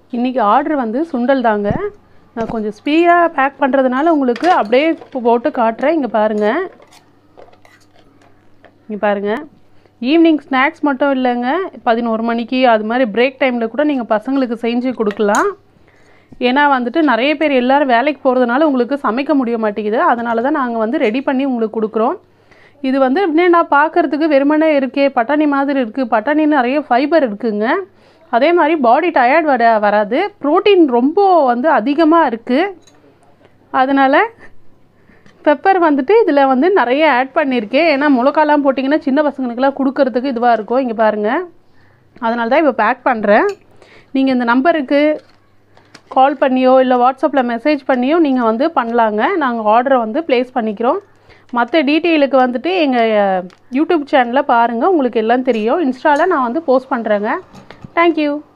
இன்றைக்கி ஆர்டர் வந்து சுண்டல் தாங்க நான் கொஞ்சம் ஸ்பீடாக பேக் பண்ணுறதுனால உங்களுக்கு அப்படியே இப்போ போட்டு காட்டுறேன் இங்கே பாருங்கள் இங்கே பாருங்கள் ஈவினிங் ஸ்நாக்ஸ் மட்டும் இல்லைங்க பதினோரு மணிக்கு அது மாதிரி பிரேக் டைமில் கூட நீங்கள் பசங்களுக்கு செஞ்சு கொடுக்கலாம் ஏன்னா வந்துட்டு நிறைய பேர் எல்லாரும் வேலைக்கு போகிறதுனால உங்களுக்கு சமைக்க முடிய மாட்டேங்குது அதனால தான் நாங்கள் வந்து ரெடி பண்ணி உங்களுக்கு கொடுக்குறோம் இது வந்து என்னென்னா பார்க்கறதுக்கு வெறுமனே இருக்கே பட்டாணி மாதிரி இருக்குது பட்டாணி நிறைய ஃபைபர் இருக்குங்க அதே மாதிரி பாடி டயர்ட் வர வராது ப்ரோட்டீன் ரொம்ப வந்து அதிகமாக இருக்குது அதனால் பெப்பர் வந்துட்டு இதில் வந்து நிறைய ஆட் பண்ணியிருக்கேன் ஏன்னா மிளகாலாம் போட்டிங்கன்னா சின்ன பசங்களுக்கெல்லாம் கொடுக்கறதுக்கு இதுவாக இருக்கும் இங்கே பாருங்கள் அதனால தான் இப்போ பேக் பண்ணுறேன் நீங்கள் இந்த நம்பருக்கு கால் பண்ணியோ இல்லை வாட்ஸ்அப்பில் மெசேஜ் பண்ணியோ நீங்கள் வந்து பண்ணலாங்க நாங்கள் ஆர்டரை வந்து ப்ளேஸ் பண்ணிக்கிறோம் மற்ற டீட்டெயிலுக்கு வந்துட்டு எங்கள் யூடியூப் சேனலில் பாருங்கள் உங்களுக்கு எல்லாம் தெரியும் இன்ஸ்டாவில் நான் வந்து போஸ்ட் பண்ணுறேங்க தேங்க்யூ